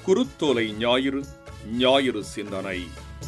குருத்தோலை ஞாயிறு ஞாயிறு சிந்தனை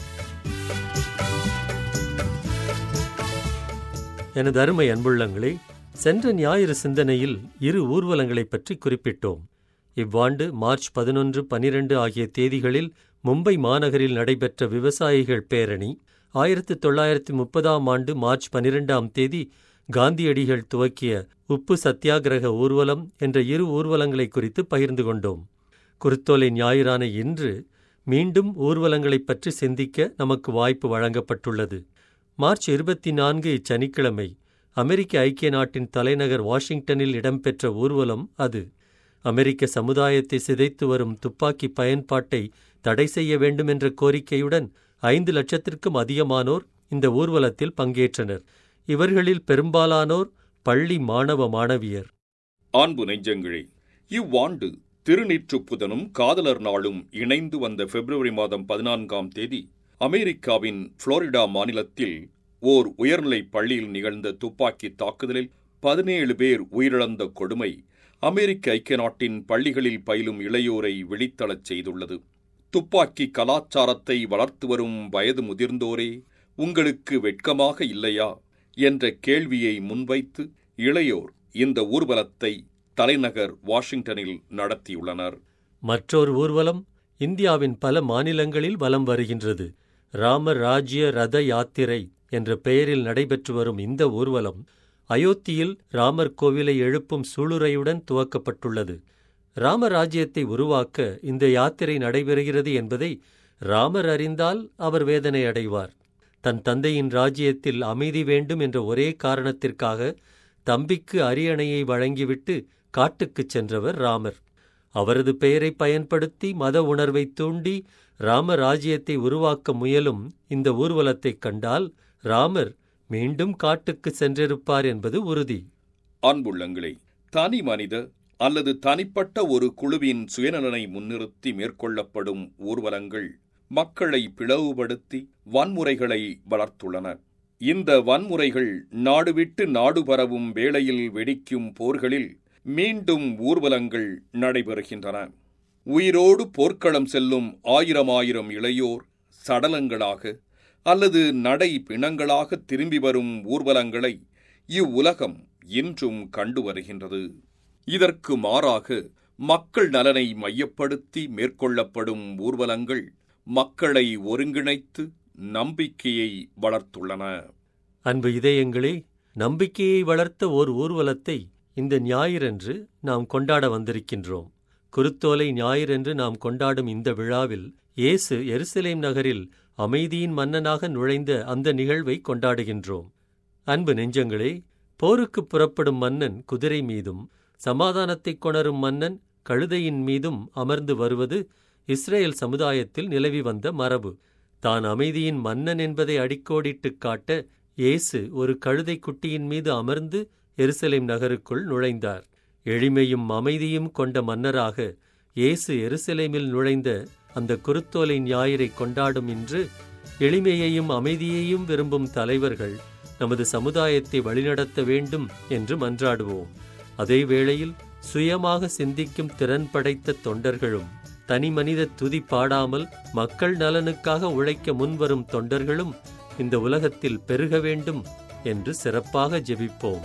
எனது அருமை அன்புள்ளங்களே சென்ற ஞாயிறு சிந்தனையில் இரு ஊர்வலங்களைப் பற்றி குறிப்பிட்டோம் இவ்வாண்டு மார்ச் பதினொன்று பனிரெண்டு ஆகிய தேதிகளில் மும்பை மாநகரில் நடைபெற்ற விவசாயிகள் பேரணி ஆயிரத்து தொள்ளாயிரத்து முப்பதாம் ஆண்டு மார்ச் பனிரெண்டாம் தேதி காந்தியடிகள் துவக்கிய உப்பு சத்தியாகிரக ஊர்வலம் என்ற இரு ஊர்வலங்களை குறித்து பகிர்ந்து கொண்டோம் குருத்தோலை ஞாயிறான இன்று மீண்டும் ஊர்வலங்களைப் பற்றி சிந்திக்க நமக்கு வாய்ப்பு வழங்கப்பட்டுள்ளது மார்ச் இருபத்தி நான்கு இச்சனிக்கிழமை அமெரிக்க ஐக்கிய நாட்டின் தலைநகர் வாஷிங்டனில் இடம்பெற்ற ஊர்வலம் அது அமெரிக்க சமுதாயத்தை சிதைத்து வரும் துப்பாக்கி பயன்பாட்டை தடை செய்ய வேண்டும் என்ற கோரிக்கையுடன் ஐந்து லட்சத்திற்கும் அதிகமானோர் இந்த ஊர்வலத்தில் பங்கேற்றனர் இவர்களில் பெரும்பாலானோர் பள்ளி மாணவ மாணவியர் அன்பு நெஞ்சங்களே இவ்வாண்டு திருநீற்றுப் புதனும் காதலர் நாளும் இணைந்து வந்த பிப்ரவரி மாதம் பதினான்காம் தேதி அமெரிக்காவின் புளோரிடா மாநிலத்தில் ஓர் உயர்நிலைப் பள்ளியில் நிகழ்ந்த துப்பாக்கி தாக்குதலில் பதினேழு பேர் உயிரிழந்த கொடுமை அமெரிக்க ஐக்கிய நாட்டின் பள்ளிகளில் பயிலும் இளையோரை விழித்தளச் செய்துள்ளது துப்பாக்கி கலாச்சாரத்தை வளர்த்து வரும் வயது முதிர்ந்தோரே உங்களுக்கு வெட்கமாக இல்லையா என்ற கேள்வியை முன்வைத்து இளையோர் இந்த ஊர்வலத்தை தலைநகர் வாஷிங்டனில் நடத்தியுள்ளனர் மற்றொரு ஊர்வலம் இந்தியாவின் பல மாநிலங்களில் வலம் வருகின்றது ராம ராஜ்ய ரத யாத்திரை என்ற பெயரில் நடைபெற்று வரும் இந்த ஊர்வலம் அயோத்தியில் ராமர் கோவிலை எழுப்பும் சூளுரையுடன் துவக்கப்பட்டுள்ளது ராமராஜ்யத்தை உருவாக்க இந்த யாத்திரை நடைபெறுகிறது என்பதை ராமர் அறிந்தால் அவர் வேதனை அடைவார் தன் தந்தையின் ராஜ்யத்தில் அமைதி வேண்டும் என்ற ஒரே காரணத்திற்காக தம்பிக்கு அரியணையை வழங்கிவிட்டு காட்டுக்குச் சென்றவர் ராமர் அவரது பெயரை பயன்படுத்தி மத உணர்வை தூண்டி ராமராஜ்யத்தை உருவாக்க முயலும் இந்த ஊர்வலத்தைக் கண்டால் ராமர் மீண்டும் காட்டுக்கு சென்றிருப்பார் என்பது உறுதி அன்புள்ளங்களே தனி மனித அல்லது தனிப்பட்ட ஒரு குழுவின் சுயநலனை முன்னிறுத்தி மேற்கொள்ளப்படும் ஊர்வலங்கள் மக்களை பிளவுபடுத்தி வன்முறைகளை வளர்த்துள்ளன இந்த வன்முறைகள் நாடு விட்டு நாடு பரவும் வேளையில் வெடிக்கும் போர்களில் மீண்டும் ஊர்வலங்கள் நடைபெறுகின்றன உயிரோடு போர்க்களம் செல்லும் ஆயிரம் ஆயிரம் இளையோர் சடலங்களாக அல்லது நடை பிணங்களாக திரும்பி வரும் ஊர்வலங்களை இவ்வுலகம் இன்றும் கண்டு வருகின்றது இதற்கு மாறாக மக்கள் நலனை மையப்படுத்தி மேற்கொள்ளப்படும் ஊர்வலங்கள் மக்களை ஒருங்கிணைத்து நம்பிக்கையை வளர்த்துள்ளன அன்பு இதயங்களே நம்பிக்கையை வளர்த்த ஓர் ஊர்வலத்தை இந்த ஞாயிறன்று நாம் கொண்டாட வந்திருக்கின்றோம் குருத்தோலை ஞாயிறன்று நாம் கொண்டாடும் இந்த விழாவில் இயேசு எருசலேம் நகரில் அமைதியின் மன்னனாக நுழைந்த அந்த நிகழ்வை கொண்டாடுகின்றோம் அன்பு நெஞ்சங்களே போருக்கு புறப்படும் மன்னன் குதிரை மீதும் சமாதானத்தை கொணரும் மன்னன் கழுதையின் மீதும் அமர்ந்து வருவது இஸ்ரேல் சமுதாயத்தில் நிலவி வந்த மரபு தான் அமைதியின் மன்னன் என்பதை அடிக்கோடிட்டுக் காட்ட இயேசு ஒரு கழுதை குட்டியின் மீது அமர்ந்து எருசலேம் நகருக்குள் நுழைந்தார் எளிமையும் அமைதியும் கொண்ட மன்னராக இயேசு எருசலேமில் நுழைந்த அந்த குருத்தோலை ஞாயிறை கொண்டாடும் இன்று எளிமையையும் அமைதியையும் விரும்பும் தலைவர்கள் நமது சமுதாயத்தை வழிநடத்த வேண்டும் என்று மன்றாடுவோம் அதே வேளையில் சுயமாக சிந்திக்கும் திறன் படைத்த தொண்டர்களும் தனி மனித துதி பாடாமல் மக்கள் நலனுக்காக உழைக்க முன்வரும் தொண்டர்களும் இந்த உலகத்தில் பெருக வேண்டும் என்று சிறப்பாக ஜெபிப்போம்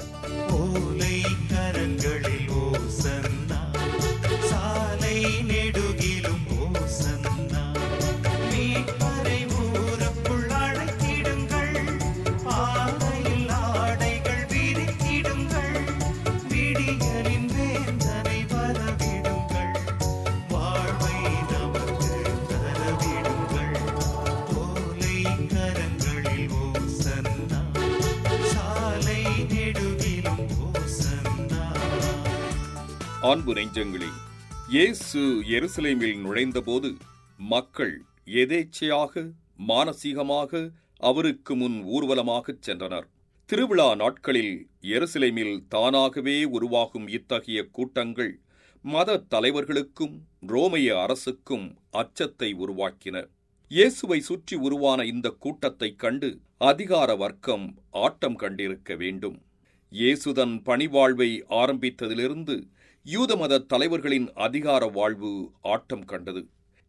ஓலை கரங்களில் ஓசன்னா சாலை நெடுகிலும் ஓசன்னா மீட்பரை ஊருக்குள் அழைத்திடுங்கள் ஆடையில் ஆடைகள் விரித்திடுங்கள் விடியலின் வேந்தனை வரவிடுங்கள் வாழ்வை நமக்கு தரவிடுங்கள் ஓலை கரங்களில் ஓசன்னா சாலை நெடுகிலும் ஓசன்னா அன்பு நெஞ்சங்களே இயேசு எருசலேமில் நுழைந்தபோது மக்கள் எதேச்சையாக மானசீகமாக அவருக்கு முன் ஊர்வலமாகச் சென்றனர் திருவிழா நாட்களில் எருசலேமில் தானாகவே உருவாகும் இத்தகைய கூட்டங்கள் மத தலைவர்களுக்கும் ரோமைய அரசுக்கும் அச்சத்தை உருவாக்கின இயேசுவை சுற்றி உருவான இந்த கூட்டத்தைக் கண்டு அதிகார வர்க்கம் ஆட்டம் கண்டிருக்க வேண்டும் இயேசுதன் பணிவாழ்வை ஆரம்பித்ததிலிருந்து யூத மத தலைவர்களின் அதிகார வாழ்வு ஆட்டம் கண்டது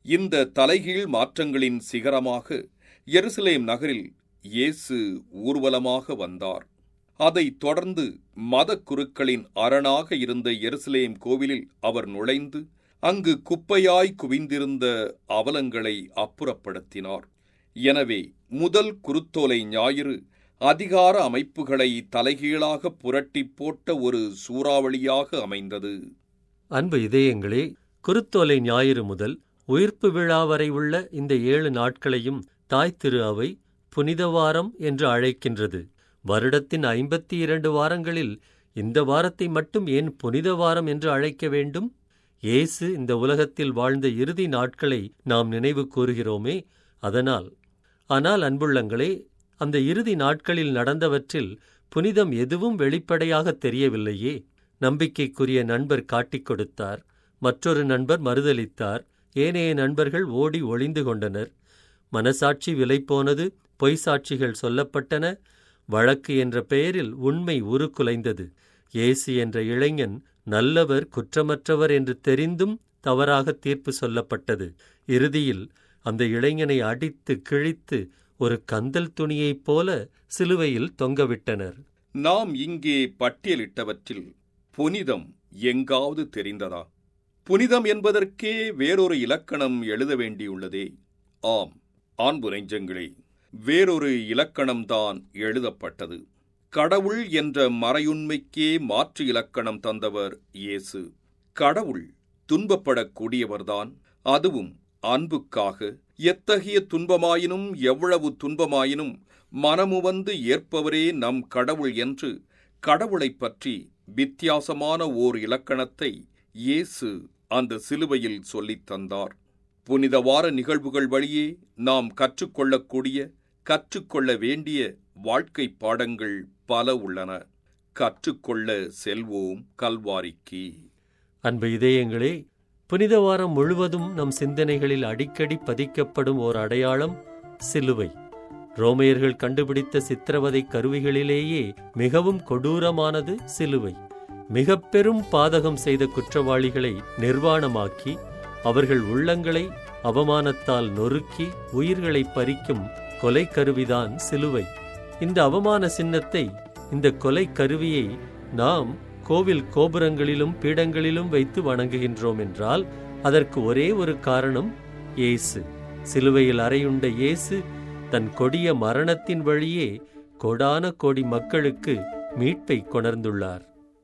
இந்த தலைகீழ் மாற்றங்களின் சிகரமாக எருசலேம் நகரில் இயேசு ஊர்வலமாக வந்தார் அதைத் தொடர்ந்து மதக் குருக்களின் அரணாக இருந்த எருசலேம் கோவிலில் அவர் நுழைந்து அங்கு குப்பையாய் குவிந்திருந்த அவலங்களை அப்புறப்படுத்தினார் எனவே முதல் குருத்தோலை ஞாயிறு அதிகார அமைப்புகளை தலைகீழாக புரட்டிப் போட்ட ஒரு சூறாவளியாக அமைந்தது அன்பு இதயங்களே குருத்தோலை ஞாயிறு முதல் உயிர்ப்பு விழா வரை உள்ள இந்த ஏழு நாட்களையும் தாய் திரு அவை புனித வாரம் என்று அழைக்கின்றது வருடத்தின் ஐம்பத்தி இரண்டு வாரங்களில் இந்த வாரத்தை மட்டும் ஏன் புனித வாரம் என்று அழைக்க வேண்டும் இயேசு இந்த உலகத்தில் வாழ்ந்த இறுதி நாட்களை நாம் நினைவு கூறுகிறோமே அதனால் ஆனால் அன்புள்ளங்களே அந்த இறுதி நாட்களில் நடந்தவற்றில் புனிதம் எதுவும் வெளிப்படையாக தெரியவில்லையே நம்பிக்கைக்குரிய நண்பர் காட்டிக் கொடுத்தார் மற்றொரு நண்பர் மறுதலித்தார் ஏனைய நண்பர்கள் ஓடி ஒளிந்து கொண்டனர் மனசாட்சி விலைப்போனது பொய் சாட்சிகள் சொல்லப்பட்டன வழக்கு என்ற பெயரில் உண்மை உருக்குலைந்தது இயேசு என்ற இளைஞன் நல்லவர் குற்றமற்றவர் என்று தெரிந்தும் தவறாக தீர்ப்பு சொல்லப்பட்டது இறுதியில் அந்த இளைஞனை அடித்து கிழித்து ஒரு கந்தல் துணியைப் போல சிலுவையில் தொங்கவிட்டனர் நாம் இங்கே பட்டியலிட்டவற்றில் புனிதம் எங்காவது தெரிந்ததா புனிதம் என்பதற்கே வேறொரு இலக்கணம் எழுத வேண்டியுள்ளதே ஆம் ஆண்பு நெஞ்சங்களே வேறொரு இலக்கணம்தான் எழுதப்பட்டது கடவுள் என்ற மறையுண்மைக்கே மாற்று இலக்கணம் தந்தவர் இயேசு கடவுள் துன்பப்படக்கூடியவர்தான் அதுவும் அன்புக்காக எத்தகைய துன்பமாயினும் எவ்வளவு துன்பமாயினும் மனமுவந்து ஏற்பவரே நம் கடவுள் என்று கடவுளைப் பற்றி வித்தியாசமான ஓர் இலக்கணத்தை இயேசு அந்த சிலுவையில் சொல்லித் தந்தார் புனித வார நிகழ்வுகள் வழியே நாம் கற்றுக்கொள்ளக்கூடிய கற்றுக்கொள்ள வேண்டிய வாழ்க்கை பாடங்கள் பல உள்ளன கற்றுக்கொள்ள செல்வோம் கல்வாரிக்கு அன்பு இதயங்களே புனித வாரம் முழுவதும் நம் சிந்தனைகளில் அடிக்கடி பதிக்கப்படும் ஓர் அடையாளம் சிலுவை ரோமையர்கள் கண்டுபிடித்த சித்திரவதை கருவிகளிலேயே மிகவும் கொடூரமானது சிலுவை மிக பெரும் பாதகம் செய்த குற்றவாளிகளை நிர்வாணமாக்கி அவர்கள் உள்ளங்களை அவமானத்தால் நொறுக்கி உயிர்களை பறிக்கும் கொலை கருவிதான் சிலுவை இந்த அவமான சின்னத்தை இந்த கொலை கருவியை நாம் கோவில் கோபுரங்களிலும் பீடங்களிலும் வைத்து வணங்குகின்றோம் என்றால் அதற்கு ஒரே ஒரு காரணம் இயேசு சிலுவையில் அறையுண்ட இயேசு தன் கொடிய மரணத்தின் வழியே கோடான கோடி மக்களுக்கு மீட்பை கொணர்ந்துள்ளார்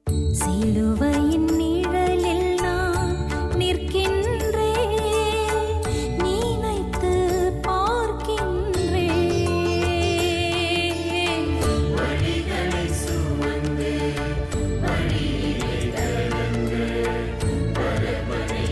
சிலுவையின் நிழலில் நான் நிற்கின்றேன் நினைத்து பார்க்கின்றேன் வழிகளை சுமந்து வழியிலே கடந்து பரமனை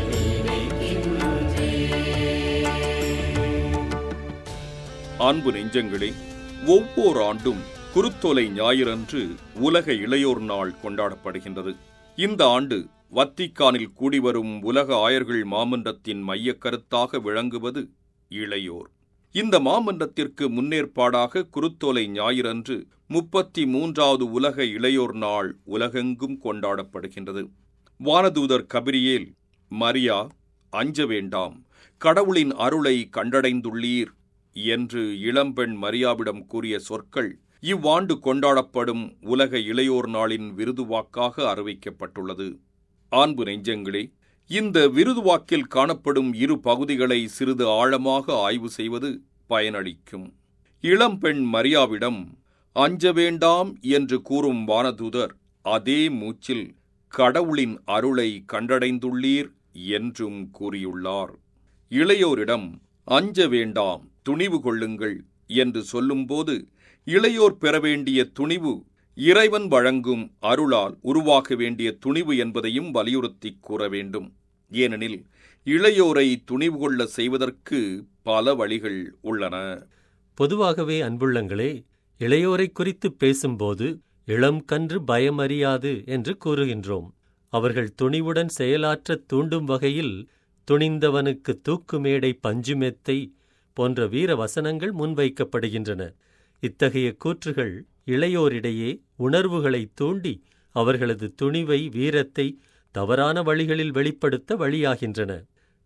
நினைக்கின்றேன் அன்பு நெஞ்சங்களே ஒவ்வொரு ஆண்டும் குருத்தோலை ஞாயிறன்று உலக இளையோர் நாள் கொண்டாடப்படுகின்றது இந்த ஆண்டு வத்திக்கானில் கூடிவரும் உலக ஆயர்கள் மாமன்றத்தின் மையக் கருத்தாக விளங்குவது இளையோர் இந்த மாமன்றத்திற்கு முன்னேற்பாடாக குருத்தோலை ஞாயிறன்று முப்பத்தி மூன்றாவது உலக இளையோர் நாள் உலகெங்கும் கொண்டாடப்படுகின்றது வானதூதர் கபிரியேல் மரியா அஞ்ச வேண்டாம் கடவுளின் அருளை கண்டடைந்துள்ளீர் என்று இளம்பெண் மரியாவிடம் கூறிய சொற்கள் இவ்வாண்டு கொண்டாடப்படும் உலக இளையோர் நாளின் விருதுவாக்காக அறிவிக்கப்பட்டுள்ளது ஆண்பு நெஞ்சங்களே இந்த விருதுவாக்கில் காணப்படும் இரு பகுதிகளை சிறிது ஆழமாக ஆய்வு செய்வது பயனளிக்கும் இளம்பெண் மரியாவிடம் அஞ்ச வேண்டாம் என்று கூறும் வானதூதர் அதே மூச்சில் கடவுளின் அருளை கண்டடைந்துள்ளீர் என்றும் கூறியுள்ளார் இளையோரிடம் அஞ்ச வேண்டாம் துணிவு கொள்ளுங்கள் என்று சொல்லும்போது இளையோர் பெற வேண்டிய துணிவு இறைவன் வழங்கும் அருளால் உருவாக வேண்டிய துணிவு என்பதையும் வலியுறுத்திக் கூற வேண்டும் ஏனெனில் இளையோரை துணிவு கொள்ள செய்வதற்கு பல வழிகள் உள்ளன பொதுவாகவே அன்புள்ளங்களே இளையோரை குறித்து பேசும்போது இளம் கன்று பயமறியாது என்று கூறுகின்றோம் அவர்கள் துணிவுடன் செயலாற்றத் தூண்டும் வகையில் துணிந்தவனுக்கு தூக்குமேடை பஞ்சுமெத்தை போன்ற வீர வசனங்கள் முன்வைக்கப்படுகின்றன இத்தகைய கூற்றுகள் இளையோரிடையே உணர்வுகளை தூண்டி அவர்களது துணிவை வீரத்தை தவறான வழிகளில் வெளிப்படுத்த வழியாகின்றன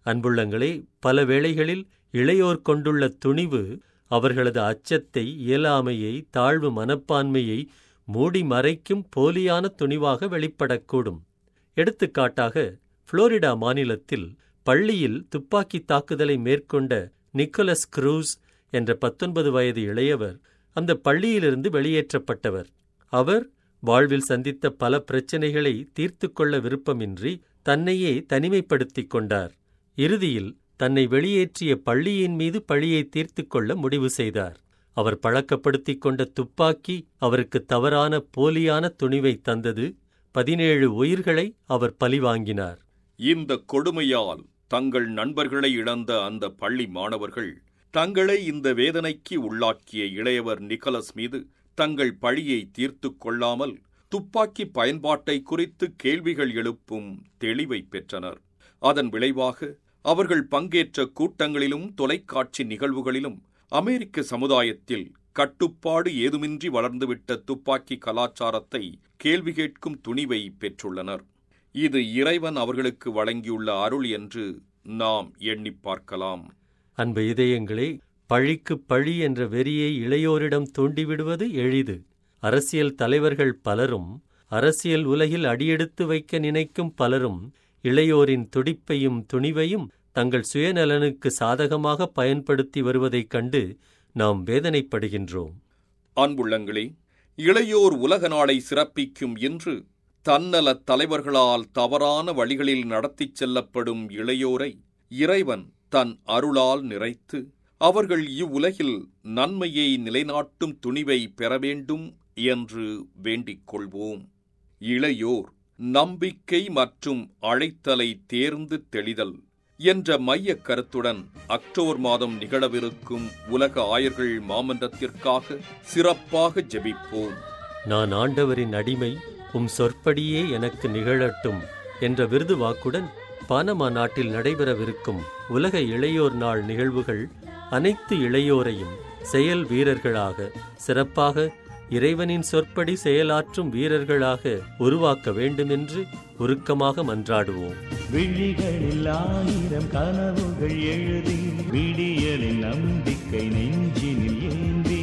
அன்புள்ளங்களே பல வேளைகளில் இளையோர் கொண்டுள்ள துணிவு அவர்களது அச்சத்தை இயலாமையை தாழ்வு மனப்பான்மையை மூடி மறைக்கும் போலியான துணிவாக வெளிப்படக்கூடும் எடுத்துக்காட்டாக புளோரிடா மாநிலத்தில் பள்ளியில் துப்பாக்கி தாக்குதலை மேற்கொண்ட நிக்கோலஸ் குரூஸ் என்ற பத்தொன்பது வயது இளையவர் அந்த பள்ளியிலிருந்து வெளியேற்றப்பட்டவர் அவர் வாழ்வில் சந்தித்த பல பிரச்சனைகளை தீர்த்து கொள்ள விருப்பமின்றி தன்னையே தனிமைப்படுத்திக் கொண்டார் இறுதியில் தன்னை வெளியேற்றிய பள்ளியின் மீது பழியை தீர்த்து கொள்ள முடிவு செய்தார் அவர் பழக்கப்படுத்திக் கொண்ட துப்பாக்கி அவருக்கு தவறான போலியான துணிவை தந்தது பதினேழு உயிர்களை அவர் பலிவாங்கினார் இந்த கொடுமையால் தங்கள் நண்பர்களை இழந்த அந்த பள்ளி மாணவர்கள் தங்களை இந்த வேதனைக்கு உள்ளாக்கிய இளையவர் நிக்கலஸ் மீது தங்கள் பழியை தீர்த்து கொள்ளாமல் துப்பாக்கி பயன்பாட்டை குறித்து கேள்விகள் எழுப்பும் தெளிவை பெற்றனர் அதன் விளைவாக அவர்கள் பங்கேற்ற கூட்டங்களிலும் தொலைக்காட்சி நிகழ்வுகளிலும் அமெரிக்க சமுதாயத்தில் கட்டுப்பாடு ஏதுமின்றி வளர்ந்துவிட்ட துப்பாக்கி கலாச்சாரத்தை கேள்வி கேட்கும் துணிவை பெற்றுள்ளனர் இது இறைவன் அவர்களுக்கு வழங்கியுள்ள அருள் என்று நாம் எண்ணிப் பார்க்கலாம் அன்பு இதயங்களே பழிக்கு பழி என்ற வெறியை இளையோரிடம் தூண்டிவிடுவது எளிது அரசியல் தலைவர்கள் பலரும் அரசியல் உலகில் அடியெடுத்து வைக்க நினைக்கும் பலரும் இளையோரின் துடிப்பையும் துணிவையும் தங்கள் சுயநலனுக்கு சாதகமாக பயன்படுத்தி வருவதைக் கண்டு நாம் வேதனைப்படுகின்றோம் அன்புள்ளங்களே இளையோர் உலக நாளை சிறப்பிக்கும் இன்று தன்னலத் தலைவர்களால் தவறான வழிகளில் நடத்திச் செல்லப்படும் இளையோரை இறைவன் தன் அருளால் நிறைத்து அவர்கள் இவ்வுலகில் நன்மையை நிலைநாட்டும் துணிவை பெற வேண்டும் என்று வேண்டிக் கொள்வோம் இளையோர் நம்பிக்கை மற்றும் அழைத்தலை தேர்ந்து தெளிதல் என்ற மையக் கருத்துடன் அக்டோபர் மாதம் நிகழவிருக்கும் உலக ஆயர்கள் மாமன்றத்திற்காக சிறப்பாக ஜெபிப்போம் நான் ஆண்டவரின் அடிமை உம் சொற்படியே எனக்கு நிகழட்டும் என்ற விருது வாக்குடன் பானமா நாட்டில் நடைபெறவிருக்கும் உலக இளையோர் நாள் நிகழ்வுகள் அனைத்து இளையோரையும் செயல் வீரர்களாக சிறப்பாக இறைவனின் சொற்படி செயலாற்றும் வீரர்களாக உருவாக்க வேண்டுமென்று உருக்கமாக மன்றாடுவோம் விழிகளில் ஆயிரம் கனவுகள் எழுதி விடியலின் நம்பிக்கை நெஞ்சினில் ஏந்தி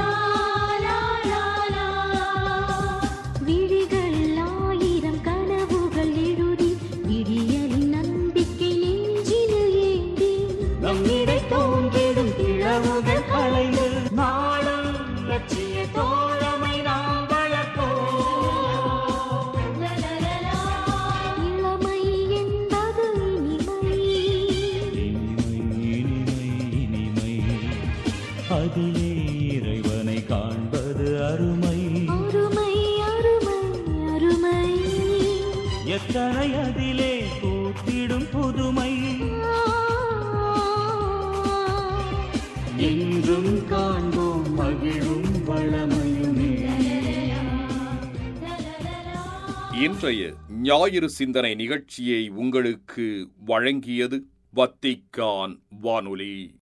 விழிகள் ஆயிரம் கனவுகள் எழுதி விடியலின் நம்பிக்கை நெஞ்சினில் ஏந்தி நம்மிடை தோன்றிடும் கிழவுகள் களைந்து நாளும் லட்சிய தோழமை நாம் வளர்ப்போம் இளமை என்பது இனிமை இனிமை இனிமை இனிமை அதிலே இறைவனை காண்பது அருமை அருமை அருமை அருமை எத்தனை அதிலே பூத்திடும் புதுமை என்றும் காண்போம் மகிழும் வளமையுமே இன்றைய ஞாயிறு சிந்தனை நிகழ்ச்சியை உங்களுக்கு வழங்கியது வத்திக்கான் வானொலி